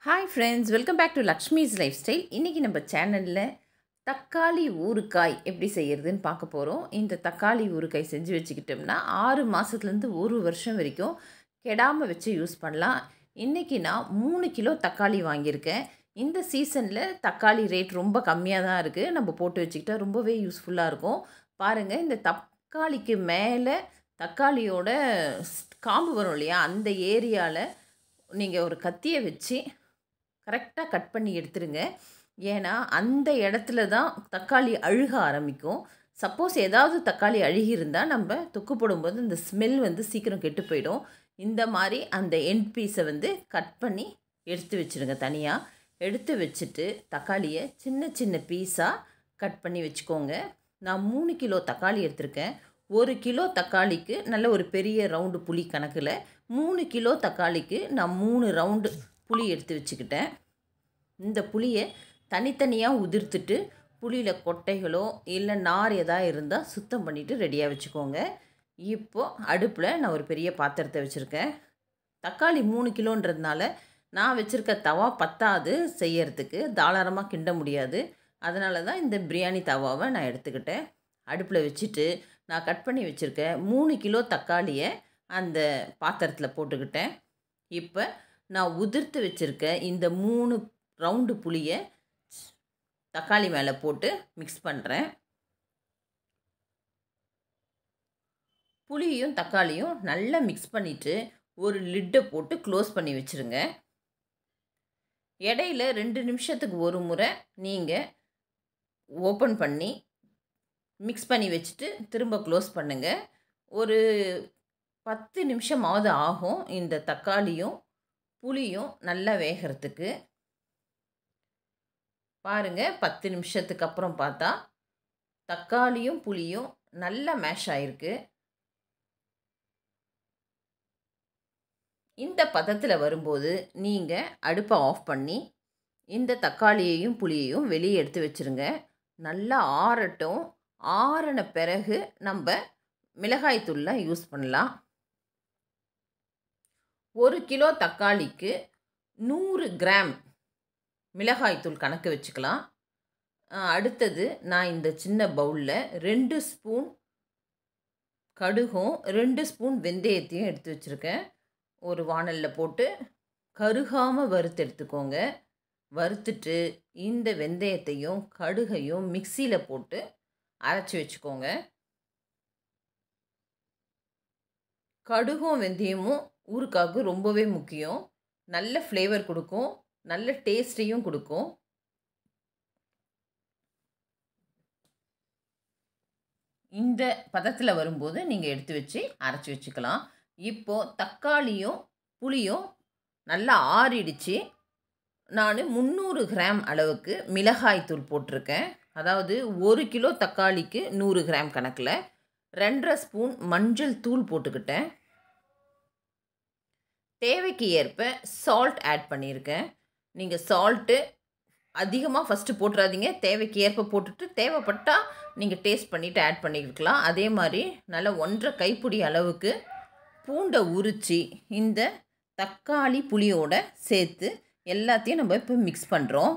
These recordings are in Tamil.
hi friends welcome back to Lakshmi's lifestyle இன்றைக்கி நம்ம சேனலில் தக்காளி ஊறுகாய் எப்படி செய்கிறதுன்னு பார்க்க போகிறோம் இந்த தக்காளி ஊறுகாய் செஞ்சு வச்சுக்கிட்டோம்னா ஆறு மாதத்துலேருந்து ஒரு வருஷம் வரைக்கும் கெடாமல் வச்சு யூஸ் பண்ணலாம் இன்றைக்கி நான் மூணு கிலோ தக்காளி வாங்கியிருக்கேன் இந்த சீசனில் தக்காளி ரேட் ரொம்ப கம்மியாக தான் இருக்குது நம்ம போட்டு வச்சுக்கிட்டா ரொம்பவே யூஸ்ஃபுல்லாக இருக்கும் பாருங்கள் இந்த தக்காளிக்கு மேலே தக்காளியோட ஸ்- காம்பு வரும் இல்லையா அந்த ஏரியாவில் நீங்கள் ஒரு கத்தியை வச்சு கரெக்டாக கட் பண்ணி எடுத்துருங்க ஏன்னா அந்த இடத்துல தான் தக்காளி அழுக ஆரம்பிக்கும் சப்போஸ் ஏதாவது தக்காளி அழுகி இருந்தால் நம்ம தொக்கு போடும்போது அந்த ஸ்மெல் வந்து சீக்கிரம் கெட்டு போயிடும் இந்த மாதிரி அந்த எண்ட் பீஸை வந்து கட் பண்ணி எடுத்து வச்சுருங்க தனியாக எடுத்து வச்சுட்டு தக்காளியை சின்ன சின்ன பீஸாக கட் பண்ணி வச்சுக்கோங்க நான் மூணு கிலோ தக்காளி எடுத்திருக்கேன் ஒரு கிலோ தக்காளிக்கு நல்ல ஒரு பெரிய ரவுண்டு புளி கணக்கில் மூணு கிலோ தக்காளிக்கு நான் மூணு ரவுண்டு புளி எடுத்து வச்சுக்கிட்டேன் இந்த புளியை தனித்தனியாக உதிர்த்துட்டு புளியில் கொட்டைகளோ இல்லை நார் எதாவது இருந்தால் சுத்தம் பண்ணிவிட்டு ரெடியாக வச்சுக்கோங்க இப்போது அடுப்பில் நான் ஒரு பெரிய பாத்திரத்தை வச்சுருக்கேன் தக்காளி மூணு கிலோன்றதுனால நான் வச்சுருக்க தவா பத்தாது செய்யறதுக்கு தாராளமாக கிண்ட முடியாது அதனால தான் இந்த பிரியாணி தவாவை நான் எடுத்துக்கிட்டேன் அடுப்பில் வச்சுட்டு நான் கட் பண்ணி வச்சுருக்கேன் மூணு கிலோ தக்காளியை அந்த பாத்திரத்தில் போட்டுக்கிட்டேன் இப்போ நான் உதிர்த்து வச்சுருக்க இந்த மூணு ரவுண்டு புளியை தக்காளி மேலே போட்டு மிக்ஸ் பண்ணுறேன் புளியும் தக்காளியும் நல்லா மிக்ஸ் பண்ணிவிட்டு ஒரு லிட்டை போட்டு க்ளோஸ் பண்ணி வச்சுருங்க இடையில ரெண்டு நிமிஷத்துக்கு ஒரு முறை நீங்கள் ஓப்பன் பண்ணி மிக்ஸ் பண்ணி வச்சுட்டு திரும்ப க்ளோஸ் பண்ணுங்கள் ஒரு பத்து நிமிஷமாவது ஆகும் இந்த தக்காளியும் புளியும் நல்லா வேகிறதுக்கு பாருங்கள் பத்து நிமிஷத்துக்கு அப்புறம் பார்த்தா தக்காளியும் புளியும் நல்லா மேஷ் ஆயிருக்கு இந்த பதத்தில் வரும்போது நீங்கள் அடுப்பை ஆஃப் பண்ணி இந்த தக்காளியையும் புளியையும் வெளியே எடுத்து வச்சுருங்க நல்லா ஆறட்டும் ஆறின பிறகு நம்ம மிளகாய்த்தூள்லாம் யூஸ் பண்ணலாம் ஒரு கிலோ தக்காளிக்கு நூறு கிராம் மிளகாய்த்தூள் கணக்கு வச்சுக்கலாம் அஹ் அடுத்தது நான் இந்த சின்ன பவுலில் ரெண்டு ஸ்பூன் கடுகும் ரெண்டு ஸ்பூன் வெந்தயத்தையும் எடுத்து வச்சுருக்கேன் ஒரு வாணலில் போட்டு கருகாமல் வறுத்து எடுத்துக்கோங்க வறுத்துட்டு இந்த வெந்தயத்தையும் கடுகையும் மிக்சியில் போட்டு அரைச்சி வச்சுக்கோங்க கடுகும் வெந்தயமும் ஊறுகாய்க்கு ரொம்பவே முக்கியம் நல்ல ஃப்ளேவர் கொடுக்கும் நல்ல டேஸ்ட்டையும் கொடுக்கும் இந்த பதத்தில் வரும்போது நீங்கள் எடுத்து வச்சு அரைச்சி வச்சுக்கலாம் இப்போது தக்காளியும் புளியும் நல்லா ஆறிடுச்சு நான் முந்நூறு கிராம் அளவுக்கு மிளகாய்த்தூள் போட்டிருக்கேன் அதாவது ஒரு கிலோ தக்காளிக்கு நூறு கிராம் கணக்கில் ரெண்டரை ஸ்பூன் மஞ்சள் தூள் போட்டுக்கிட்டேன் தேவைக்கு ஏற்ப சால்ட் ஆட் பண்ணியிருக்கேன் நீங்கள் சால்ட்டு அதிகமாக ஃபஸ்ட்டு போட்டுறாதீங்க தேவைக்கு ஏற்ப போட்டுட்டு தேவைப்பட்டால் நீங்கள் டேஸ்ட் பண்ணிவிட்டு ஆட் பண்ணிக்கலாம் அதே மாதிரி நல்லா ஒன்றரை கைப்பிடி அளவுக்கு பூண்டை உரித்து இந்த தக்காளி புளியோட சேர்த்து எல்லாத்தையும் நம்ம இப்போ மிக்ஸ் பண்ணுறோம்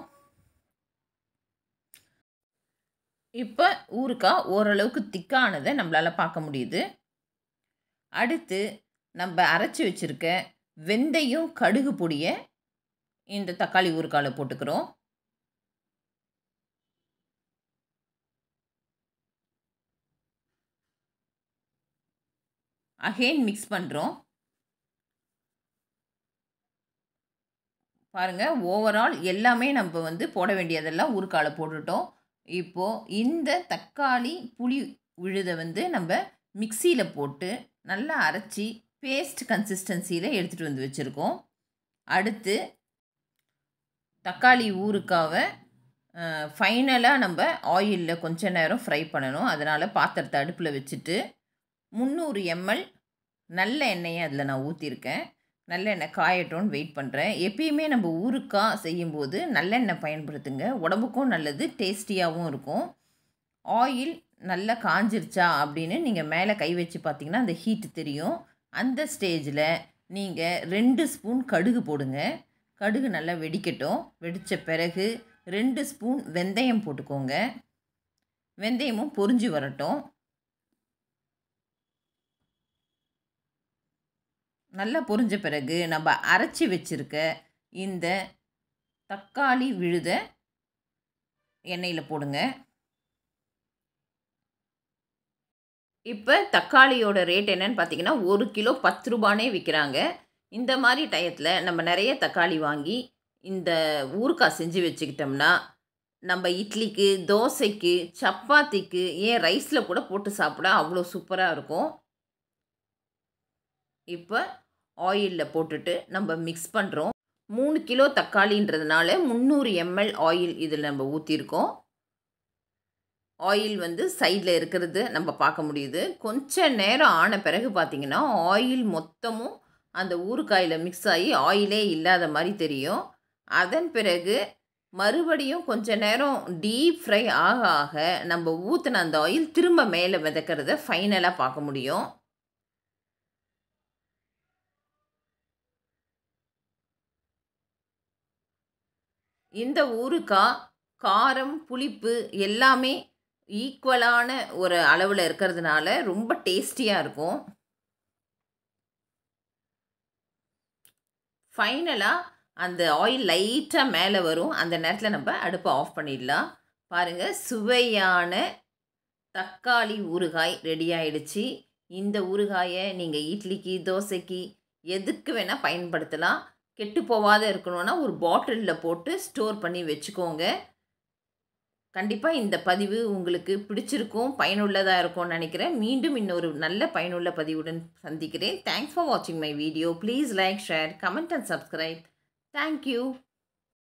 இப்போ ஊறுகாய் ஓரளவுக்கு திக்கானதை நம்மளால் பார்க்க முடியுது அடுத்து நம்ம அரைச்சி வச்சுருக்க வெந்தயம் கடுகு பொடியை இந்த தக்காளி ஊறுகாயில் போட்டுக்கிறோம் அகெயின் மிக்ஸ் பண்ணுறோம் பாருங்கள் ஓவரால் எல்லாமே நம்ம வந்து போட வேண்டியதெல்லாம் ஊறுகால போட்டுட்டோம் இப்போது இந்த தக்காளி புளி விழுதை வந்து நம்ம மிக்சியில் போட்டு நல்லா அரைச்சி பேஸ்ட் கன்சிஸ்டன்சியில் எடுத்துகிட்டு வந்து வச்சுருக்கோம் அடுத்து தக்காளி ஊறுக்காவை ஃபைனலாக நம்ம ஆயிலில் கொஞ்ச நேரம் ஃப்ரை பண்ணணும் அதனால் பாத்திரத்தை அடுப்பில் வச்சுட்டு முந்நூறு எம்எல் நல்ல எண்ணெயை அதில் நான் ஊற்றிருக்கேன் நல்லெண்ணெய் காயட்டும்னு வெயிட் பண்ணுறேன் எப்பயுமே நம்ம ஊறுக்காய் செய்யும்போது நல்லெண்ணெய் பயன்படுத்துங்க உடம்புக்கும் நல்லது டேஸ்டியாகவும் இருக்கும் ஆயில் நல்லா காஞ்சிருச்சா அப்படின்னு நீங்கள் மேலே கை வச்சு பார்த்தீங்கன்னா அந்த ஹீட் தெரியும் அந்த ஸ்டேஜில் நீங்கள் ரெண்டு ஸ்பூன் கடுகு போடுங்க கடுகு நல்லா வெடிக்கட்டும் வெடித்த பிறகு ரெண்டு ஸ்பூன் வெந்தயம் போட்டுக்கோங்க வெந்தயமும் பொரிஞ்சு வரட்டும் நல்லா பொரிஞ்ச பிறகு நம்ம அரைச்சி வச்சுருக்க இந்த தக்காளி விழுத எண்ணெயில் போடுங்க இப்போ தக்காளியோட ரேட் என்னன்னு பார்த்தீங்கன்னா ஒரு கிலோ பத்து ரூபானே விற்கிறாங்க இந்த மாதிரி டயத்தில் நம்ம நிறைய தக்காளி வாங்கி இந்த ஊறுகாய் செஞ்சு வச்சுக்கிட்டோம்னா நம்ம இட்லிக்கு தோசைக்கு சப்பாத்திக்கு ஏன் ரைஸில் கூட போட்டு சாப்பிட அவ்வளோ சூப்பராக இருக்கும் இப்போ ஆயிலில் போட்டுட்டு நம்ம மிக்ஸ் பண்ணுறோம் மூணு கிலோ தக்காளின்றதுனால முந்நூறு எம்எல் ஆயில் இதில் நம்ம ஊற்றிருக்கோம் ஆயில் வந்து சைடில் இருக்கிறது நம்ம பார்க்க முடியுது கொஞ்ச நேரம் ஆன பிறகு பார்த்திங்கன்னா ஆயில் மொத்தமும் அந்த ஊறுகாயில் மிக்ஸ் ஆகி ஆயிலே இல்லாத மாதிரி தெரியும் அதன் பிறகு மறுபடியும் கொஞ்ச நேரம் டீப் ஃப்ரை ஆக ஆக நம்ம ஊற்றின அந்த ஆயில் திரும்ப மேலே மிதக்கிறத ஃபைனலாக பார்க்க முடியும் இந்த ஊறுகாய் காரம் புளிப்பு எல்லாமே ஈக்குவலான ஒரு அளவில் இருக்கிறதுனால ரொம்ப டேஸ்டியாக இருக்கும் ஃபைனலாக அந்த ஆயில் லைட்டாக மேலே வரும் அந்த நேரத்தில் நம்ம அடுப்பை ஆஃப் பண்ணிடலாம் பாருங்கள் சுவையான தக்காளி ஊறுகாய் ரெடி ஆயிடுச்சு இந்த ஊறுகாயை நீங்கள் இட்லிக்கு தோசைக்கு எதுக்கு வேணால் பயன்படுத்தலாம் கெட்டு போகாத இருக்கணும்னா ஒரு பாட்டிலில் போட்டு ஸ்டோர் பண்ணி வச்சுக்கோங்க கண்டிப்பாக இந்த பதிவு உங்களுக்கு பிடிச்சிருக்கும் பயனுள்ளதாக இருக்கும்னு நினைக்கிறேன் மீண்டும் இன்னொரு நல்ல பயனுள்ள பதிவுடன் சந்திக்கிறேன் தேங்க்ஸ் ஃபார் வாட்சிங் my video please like share comment and subscribe thank you